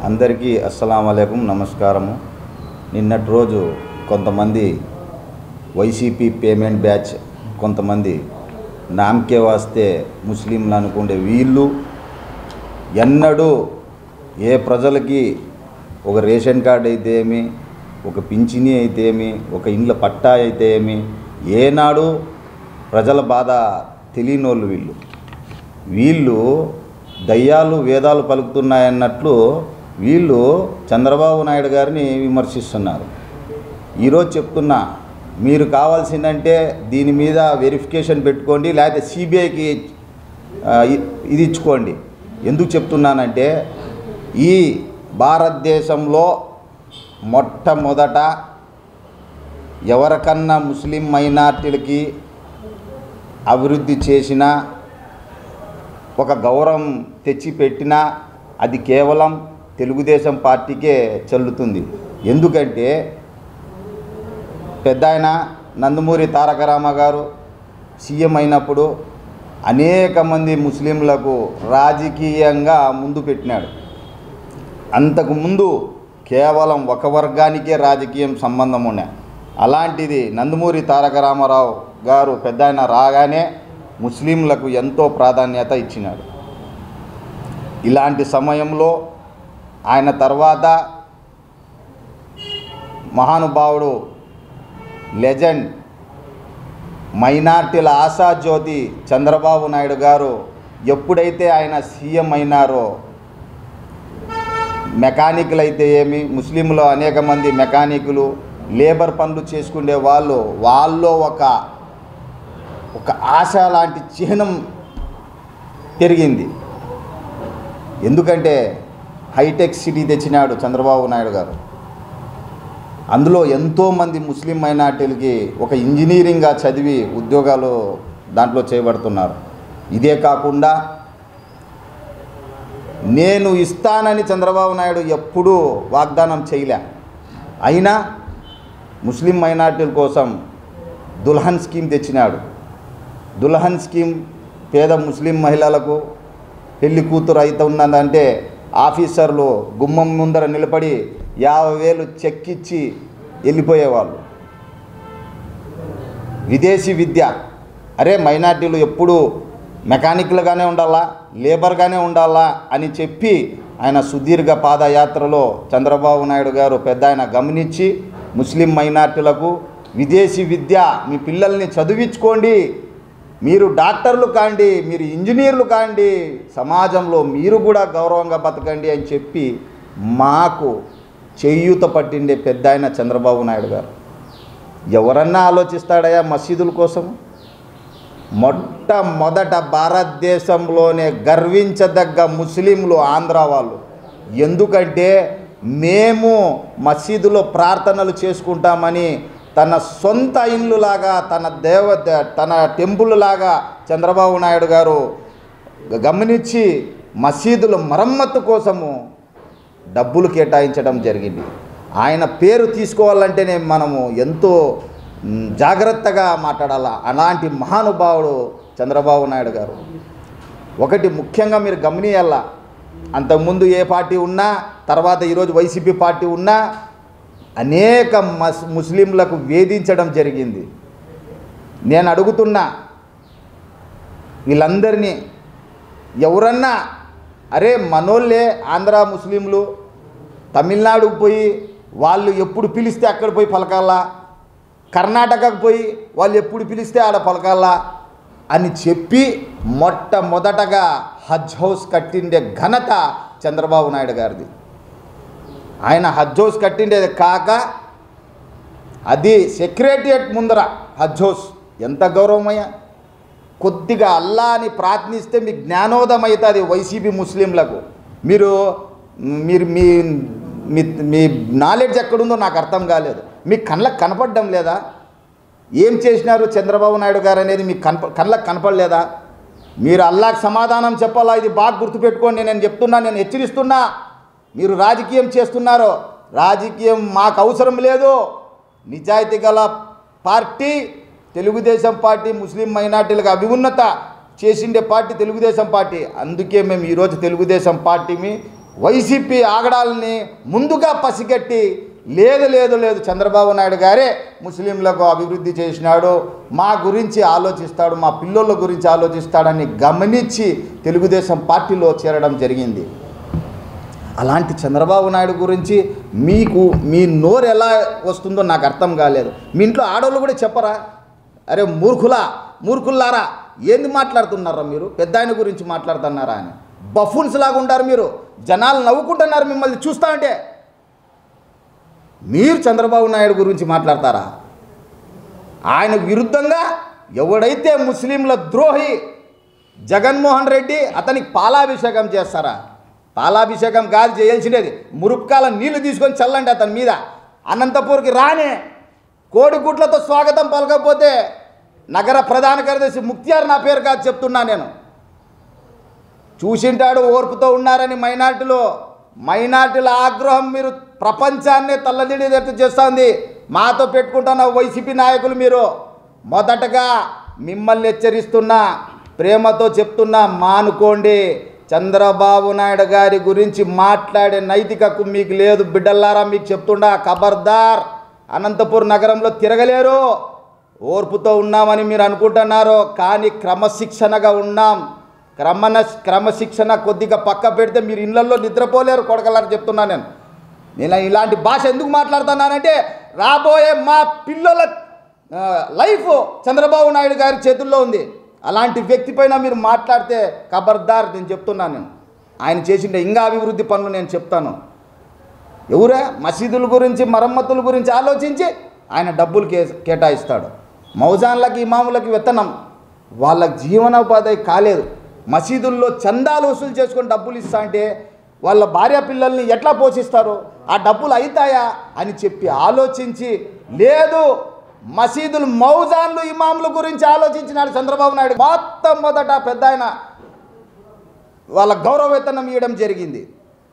అందరికీ అస్సలం అయికం నమస్కారము నిన్నటి రోజు కొంతమంది వైసీపీ పేమెంట్ బ్యాచ్ కొంతమంది నామకే వాస్తే ముస్లింలు అనుకుండే వీళ్ళు ఎన్నడూ ఏ ప్రజలకి ఒక రేషన్ కార్డు అయితే ఏమి ఒక పింఛనీ అయితే ఏమి ఒక ఇండ్ల పట్టా అయితే ఏమి ఏనాడు ప్రజల బాధ తెలియని వాళ్ళు వీళ్ళు వీళ్ళు దయ్యాలు వేదాలు పలుకుతున్నాయన్నట్లు వీళ్ళు చంద్రబాబు నాయుడు గారిని విమర్శిస్తున్నారు ఈరోజు చెప్తున్నా మీరు కావాల్సిందంటే దీని మీద వెరిఫికేషన్ పెట్టుకోండి లేకపోతే సిబిఐకి ఇది ఇచ్చుకోండి ఎందుకు చెప్తున్నానంటే ఈ భారతదేశంలో మొట్టమొదట ఎవరికన్నా ముస్లిం మైనార్టీలకి అభివృద్ధి చేసిన ఒక గౌరవం తెచ్చిపెట్టినా అది కేవలం తెలుగుదేశం పార్టీకే చెల్లుతుంది ఎందుకంటే పెద్ద ఆయన నందమూరి తారక రామ గారు సీఎం అయినప్పుడు అనేక మంది ముస్లింలకు రాజకీయంగా ముందు పెట్టినాడు అంతకుముందు కేవలం ఒక వర్గానికే రాజకీయం సంబంధం ఉండే అలాంటిది నందమూరి తారక రామారావు గారు పెద్ద ఆయన రాగానే ముస్లింలకు ఎంతో ప్రాధాన్యత ఇచ్చినాడు ఇలాంటి సమయంలో ఆయన తర్వాత మహానుభావుడు లెజెండ్ మైనార్టీల ఆశాజ్యోతి చంద్రబాబు నాయుడు గారు ఎప్పుడైతే ఆయన సీఎం అయినారో మెకానికులు అయితే ఏమి ముస్లింలో అనేక మంది మెకానికులు లేబర్ పనులు చేసుకునే వాళ్ళు వాళ్ళలో ఒక ఒక ఆశ లాంటి చిహ్నం పెరిగింది ఎందుకంటే హైటెక్ సిటీ తెచ్చినాడు చంద్రబాబు నాయుడు గారు అందులో ఎంతోమంది ముస్లిం మైనార్టీలకి ఒక ఇంజనీరింగ్గా చదివి ఉద్యోగాలు దాంట్లో చేయబడుతున్నారు ఇదే కాకుండా నేను ఇస్తానని చంద్రబాబు నాయుడు ఎప్పుడూ వాగ్దానం చేయలే అయినా ముస్లిం మైనార్టీల కోసం దుల్హన్ స్కీమ్ తెచ్చినాడు దుల్హన్ స్కీమ్ పేద ముస్లిం మహిళలకు పెళ్లి కూతురు అయితే ఉన్నదంటే ఆఫీసర్లు గుమ్మం ముందర నిలబడి యాభై వేలు చెక్ ఇచ్చి వెళ్ళిపోయేవాళ్ళు విదేశీ విద్య అరే మైనార్టీలు ఎప్పుడు మెకానిక్లుగానే ఉండాలా లేబర్గానే ఉండాలా అని చెప్పి ఆయన సుదీర్ఘ పాదయాత్రలో చంద్రబాబు నాయుడు గారు పెద్ద ఆయన గమనించి ముస్లిం మైనార్టీలకు విదేశీ విద్య మీ పిల్లల్ని చదివించుకోండి మీరు డాక్టర్లు కాండి మీరు ఇంజనీర్లు కాండి సమాజంలో మీరు కూడా గౌరవంగా బతకండి అని చెప్పి మాకు చేయూత పట్టిండే పెద్ద ఆయన చంద్రబాబు నాయుడు గారు ఎవరన్నా ఆలోచిస్తాడయా మసీదుల కోసం మొట్టమొదట భారతదేశంలోనే గర్వించదగ్గ ముస్లింలు ఆంధ్ర వాళ్ళు ఎందుకంటే మేము మసీదులో ప్రార్థనలు చేసుకుంటామని తన సొంత ఇల్లులాగా తన దేవ తన టెంపుల్ లాగా చంద్రబాబు నాయుడు గారు గమనించి మసీదుల మరమ్మతు కోసము డబ్బులు కేటాయించడం జరిగింది ఆయన పేరు తీసుకోవాలంటేనే మనము ఎంతో మ్, జాగ్రత్తగా మాట్లాడాల అలాంటి మహానుభావుడు చంద్రబాబు నాయుడు గారు ఒకటి ముఖ్యంగా మీరు గమనియాల అంతకుముందు ఏ పార్టీ ఉన్నా తర్వాత ఈరోజు వైసీపీ పార్టీ ఉన్నా అనేక మస్ ముస్లింలకు వేధించడం జరిగింది నేను అడుగుతున్నా వీళ్ళందరినీ ఎవరన్నా అరే మనోళ్ళే ఆంధ్ర ముస్లింలు తమిళనాడుకు పోయి వాళ్ళు ఎప్పుడు పిలిస్తే అక్కడ పోయి పలకాలా కర్ణాటకకు పోయి వాళ్ళు ఎప్పుడు పిలిస్తే ఆడ పలకాలా అని చెప్పి మొట్టమొదటగా హజ్ హౌస్ కట్టిండే ఘనత చంద్రబాబు నాయుడు గారిది ఆయన హజ్ హౌస్ కట్టిండేది కాక అది సెక్రటరియట్ ముందర హజ్ హౌస్ ఎంత గౌరవమయ్యా కొద్దిగా అల్లాని ప్రార్థిస్తే మీకు జ్ఞానోదయం అవుతుంది వైసీపీ ముస్లింలకు మీరు మీరు మీ మీ మీ నాలెడ్జ్ ఎక్కడుందో నాకు అర్థం కాలేదు మీ కళ్ళకు కనపడడం లేదా ఏం చేసినారు చంద్రబాబు నాయుడు గారు అనేది మీ కనప కళ్ళకు కనపడలేదా మీరు అల్లాకి సమాధానం చెప్పాలా ఇది బాగా గుర్తుపెట్టుకోండి నేను చెప్తున్నా నేను హెచ్చరిస్తున్నా మీరు రాజకీయం చేస్తున్నారు రాజకీయం మాకు అవసరం లేదు నిజాయితీ గల పార్టీ తెలుగుదేశం పార్టీ ముస్లిం మైనార్టీలకు అభివున్నత చేసిండే పార్టీ తెలుగుదేశం పార్టీ అందుకే మేము ఈరోజు తెలుగుదేశం పార్టీని వైసీపీ ఆగడాలని ముందుగా పసిగట్టి లేదు లేదు లేదు చంద్రబాబు నాయుడు గారే ముస్లింలకు అభివృద్ధి చేసినాడు మా గురించి ఆలోచిస్తాడు మా పిల్లోళ్ళ గురించి ఆలోచిస్తాడని గమనించి తెలుగుదేశం పార్టీలో చేరడం జరిగింది అలాంటి చంద్రబాబు నాయుడు గురించి మీకు మీ నోరు ఎలా వస్తుందో నాకు అర్థం కాలేదు మీ ఇంట్లో ఆడవాళ్ళు కూడా చెప్పరా అరే మూర్ఖులా మూర్ఖుల్లారా ఏంది మాట్లాడుతున్నారా మీరు పెద్ద ఆయన గురించి మాట్లాడుతున్నారా అని బఫూన్స్ లాగా ఉంటారు మీరు జనాలు నవ్వుకుంటున్నారు మిమ్మల్ని చూస్తా అంటే మీరు చంద్రబాబు నాయుడు గురించి మాట్లాడతారా ఆయన విరుద్ధంగా ఎవడైతే ముస్లింల ద్రోహి జగన్మోహన్ రెడ్డి అతనికి పాలాభిషేకం చేస్తారా పాలాభిషేకం కాదు చేయాల్సినది మురుక్కాల నీళ్లు తీసుకొని చల్లండి అతని మీద అనంతపూర్కి రానే కోడిగుడ్లతో స్వాగతం పలకపోతే నగర ప్రధాన కార్యదర్శి ముక్తియార్ నా పేరు కాదు చెప్తున్నా నేను చూసింటాడు ఓర్పుతో ఉన్నారని మైనార్టీలో మైనార్టీల ఆగ్రహం మీరు ప్రపంచాన్నే తల్లదిడేటట్టు చేస్తుంది మాతో పెట్టుకుంటున్న వైసీపీ నాయకులు మీరు మొదటగా మిమ్మల్ని హెచ్చరిస్తున్నా ప్రేమతో చెప్తున్నా మానుకోండి చంద్రబాబు నాయుడు గారి గురించి మాట్లాడే నైతిక హక్కు మీకు లేదు బిడ్డల్లారా మీకు చెప్తుండా ఖబర్దార్ అనంతపూర్ నగరంలో తిరగలేరు ఓర్పుతో ఉన్నామని మీరు అనుకుంటున్నారు కానీ క్రమశిక్షణగా ఉన్నాం క్రమణ క్రమశిక్షణ కొద్దిగా పక్క పెడితే మీరు ఇళ్లలో నిద్రపోలేరు కొడకలని చెప్తున్నా నేను నేను ఇలాంటి భాష ఎందుకు మాట్లాడుతున్నానంటే రాబోయే మా పిల్లల ఆ, లైఫ్ చంద్రబాబు నాయుడు గారి చేతుల్లో ఉంది అలాంటి వ్యక్తి పైన మీరు మాట్లాడితే ఖబర్దార్ నేను చెప్తున్నాను నేను ఆయన చేసిన ఇంకా అభివృద్ధి పనులు నేను చెప్తాను ఎవరే మసీదుల గురించి మరమ్మతుల గురించి ఆలోచించి ఆయన డబ్బులు కే కేటాయిస్తాడు మౌజాన్లకి ఇమాములకి విత్తనం వాళ్ళ జీవనోపాధి కాలేదు మసీదుల్లో చందాలు వసూలు చేసుకొని డబ్బులు ఇస్తా అంటే వాళ్ళ భార్య పిల్లల్ని ఎట్లా పోషిస్తారు ఆ డబ్బులు అవుతాయా అని చెప్పి ఆలోచించి లేదు మసీదులు మౌజాన్లు ఇమాముల గురించి ఆలోచించినాడు చంద్రబాబు నాయుడు మొత్తం మొదట పెద్ద ఆయన వాళ్ళ గౌరవ వేతనం ఇవ్వడం జరిగింది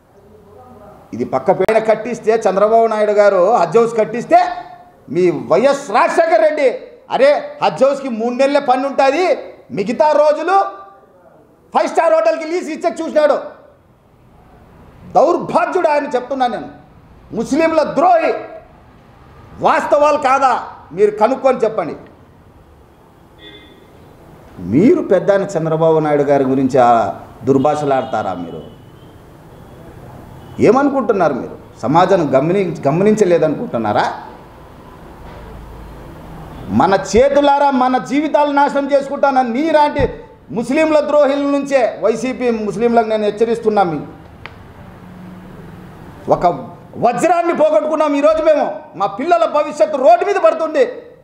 ఇది పక్క పైన కట్టిస్తే చంద్రబాబు నాయుడు గారు హజ్ హౌస్ కట్టిస్తే మీ వైఎస్ రాజశేఖర్ రెడ్డి అరే హజ్ హౌస్కి మూడు నెలలే పని ఉంటుంది మిగతా రోజులు ఫైవ్ స్టార్ హోటల్కి లీజ్ ఇచ్చే చూసినాడు దౌర్భాగ్యుడు ఆయన చెప్తున్నాను నేను ముస్లింల ద్రోహి వాస్తవాలు కాదా మీరు కనుక్కొని చెప్పండి మీరు పెద్ద ఆయన చంద్రబాబు నాయుడు గారి గురించి ఆ దుర్భాషలాడతారా మీరు ఏమనుకుంటున్నారు మీరు సమాజం గమని గమనించలేదనుకుంటున్నారా మన చేతులారా మన జీవితాలు నాశనం చేసుకుంటాన నీలాంటి ముస్లింల ద్రోహిల నుంచే వైసీపీ ముస్లింలకు నేను హెచ్చరిస్తున్నా మీ ఒక వజ్రాన్ని పోగొట్టుకున్నాం ఈరోజు మేము మా పిల్లల భవిష్యత్తు రోడ్డు మీద పడుతుంది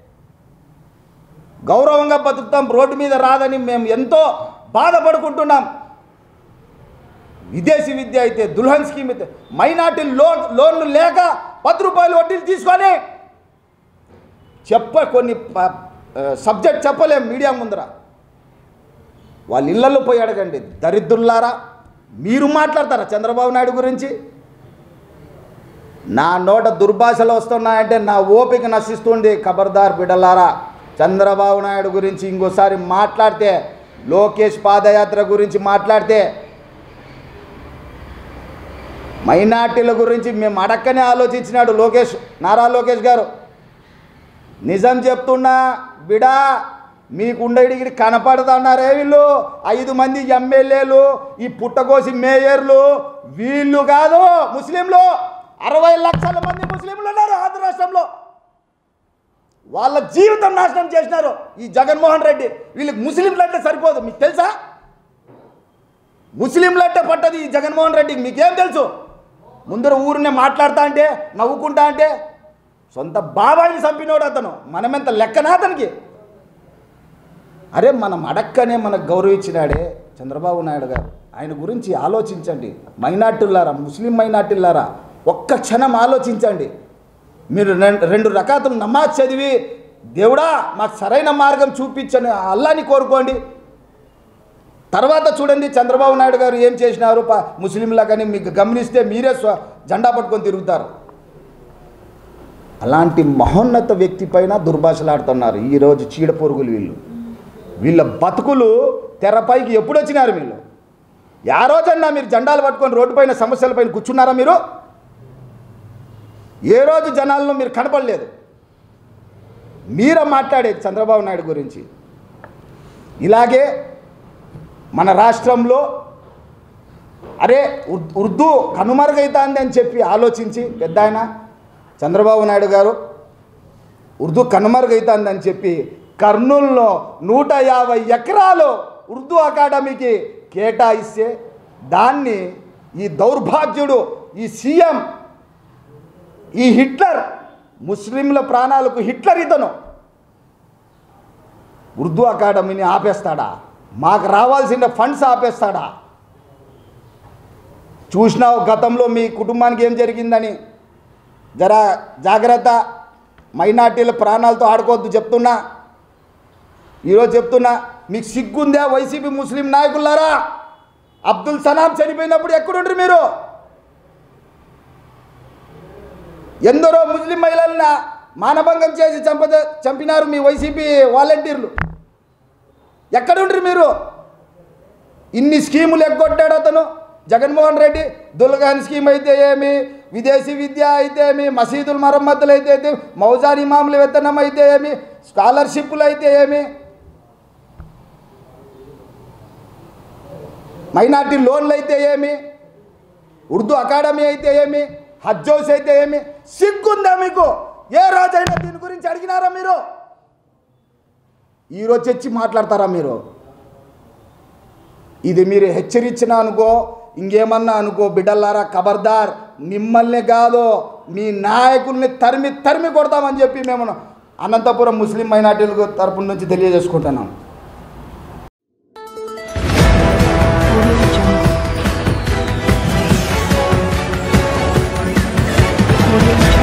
గౌరవంగా బతుకుతాం రోడ్డు మీద రాదని మేము ఎంతో బాధపడుకుంటున్నాం విదేశీ విద్య అయితే దుల్హన్ స్కీమ్ అయితే మైనార్టీ లోన్ లోన్లు లేక పది రూపాయలు వడ్డీలు తీసుకొని చెప్ప కొన్ని ప- ఆ, సబ్జెక్ట్ చెప్పలేం మీడియా ముందర వాళ్ళ ఇళ్ళల్లో పోయి అడగండి దరిద్రులారా మీరు మాట్లాడతారా చంద్రబాబు నాయుడు గురించి నా నోట దుర్భాషలు వస్తున్నాయంటే నా ఓపిక నశిస్తుంది ఖబర్దార్ బిడ్డలారా చంద్రబాబు నాయుడు గురించి ఇంకోసారి మాట్లాడితే లోకేష్ పాదయాత్ర గురించి మాట్లాడితే మైనార్టీల గురించి మేము అడక్కనే ఆలోచించినాడు లోకేష్ నారా లోకేష్ గారు నిజం చెప్తున్నా బిడా మీకుండడికి కనపడుతున్నారే వీళ్ళు ఐదు మంది ఎమ్మెల్యేలు ఈ పుట్టకోసి మేయర్లు వీళ్ళు కాదు ముస్లింలు అరవై లక్షల మంది ముస్లింలు ఉన్నారు ఆంధ్ర రాష్ట్రంలో వాళ్ళ జీవితం నాశనం చేసినారు ఈ జగన్మోహన్ రెడ్డి వీళ్ళకి ముస్లింలు అంటే సరిపోదు మీకు తెలుసా ముస్లింలు అంటే పట్టది ఈ జగన్మోహన్ రెడ్డికి మీకేం తెలుసు ముందర ఊరినే మాట్లాడుతా అంటే నవ్వుకుంటా అంటే సొంత బాబాయిని చంపినోడు అతను మనమెంత లెక్కనా అతనికి అరే మనం అడక్కనే మనకు గౌరవించినాడే చంద్రబాబు నాయుడు గారు ఆయన గురించి ఆలోచించండి మైనార్టీలారా ముస్లిం మైనార్టీలారా ఒక్క క్షణం ఆలోచించండి మీరు రెండు రెండు రకాతులు నమాజ్ చదివి దేవుడా మాకు సరైన మార్గం చూపించని అల్లాని కోరుకోండి తర్వాత చూడండి చంద్రబాబు నాయుడు గారు ఏం చేసినారు ప ముస్లింలా కానీ మీకు గమనిస్తే మీరే స్వ జెండా పట్టుకొని తిరుగుతారు అలాంటి మహోన్నత వ్యక్తి పైన దుర్భాషలాడుతున్నారు ఈరోజు చీడ పొరుగులు వీళ్ళు వీళ్ళ బతుకులు తెరపైకి ఎప్పుడు వచ్చినారు వీళ్ళు ఆ రోజన్నా మీరు జెండాలు పట్టుకొని రోడ్డుపైన సమస్యలపైన కూర్చున్నారా మీరు ఏ రోజు జనాలను మీరు కనపడలేదు మీరే మాట్లాడేది చంద్రబాబు నాయుడు గురించి ఇలాగే మన రాష్ట్రంలో అరే ఉర్- ఉర్దూ కనుమరుగైతుంది అని చెప్పి ఆలోచించి పెద్ద ఆయన చంద్రబాబు నాయుడు గారు ఉర్దూ కనుమరుగైతుంది అని చెప్పి కర్నూలులో నూట యాభై ఎకరాలు ఉర్దూ అకాడమీకి కేటాయిస్తే దాన్ని ఈ దౌర్భాగ్యుడు ఈ సీఎం ఈ హిట్లర్ ముస్లింల ప్రాణాలకు హిట్లర్ ఇతను ఉర్దూ అకాడమీని ఆపేస్తాడా మాకు రావాల్సిన ఫండ్స్ ఆపేస్తాడా చూసినావు గతంలో మీ కుటుంబానికి ఏం జరిగిందని జరా జాగ్రత్త మైనార్టీల ప్రాణాలతో ఆడుకోవద్దు చెప్తున్నా ఈరోజు చెప్తున్నా మీకు సిగ్గుందా వైసీపీ ముస్లిం నాయకులారా అబ్దుల్ సలాం చనిపోయినప్పుడు ఎక్కడుండ్రు మీరు ఎందరో ముస్లిం మహిళలను మానభంగం చేసి చంప చంపినారు మీ వైసీపీ వాలంటీర్లు ఎక్కడుండ్రు మీరు ఇన్ని స్కీములు ఎగ్గొట్టాడు అతను జగన్మోహన్ రెడ్డి దుల్గాన్ స్కీమ్ అయితే ఏమి విదేశీ విద్య అయితే ఏమి మసీదుల మరమ్మతులు అయితే అయితే మౌజాన్ ఇమాముల వేతనం అయితే ఏమి స్కాలర్షిప్లు అయితే ఏమి మైనార్టీ లోన్లు అయితే ఏమి ఉర్దూ అకాడమీ అయితే ఏమి హజ్ హౌస్ అయితే ఏమి సిగ్గుందా మీకు ఏ రోజైనా దీని గురించి అడిగినారా మీరు ఈరోజు వచ్చి మాట్లాడతారా మీరు ఇది మీరు హెచ్చరించిన అనుకో ఇంకేమన్నా అనుకో బిడ్డలారా ఖబర్దార్ మిమ్మల్ని కాదు మీ నాయకుల్ని తరిమి తరిమి కొడతామని చెప్పి మేము అనంతపురం ముస్లిం మైనార్టీల తరపు నుంచి తెలియజేసుకుంటున్నాం Audio Jungle. Audio Jungle.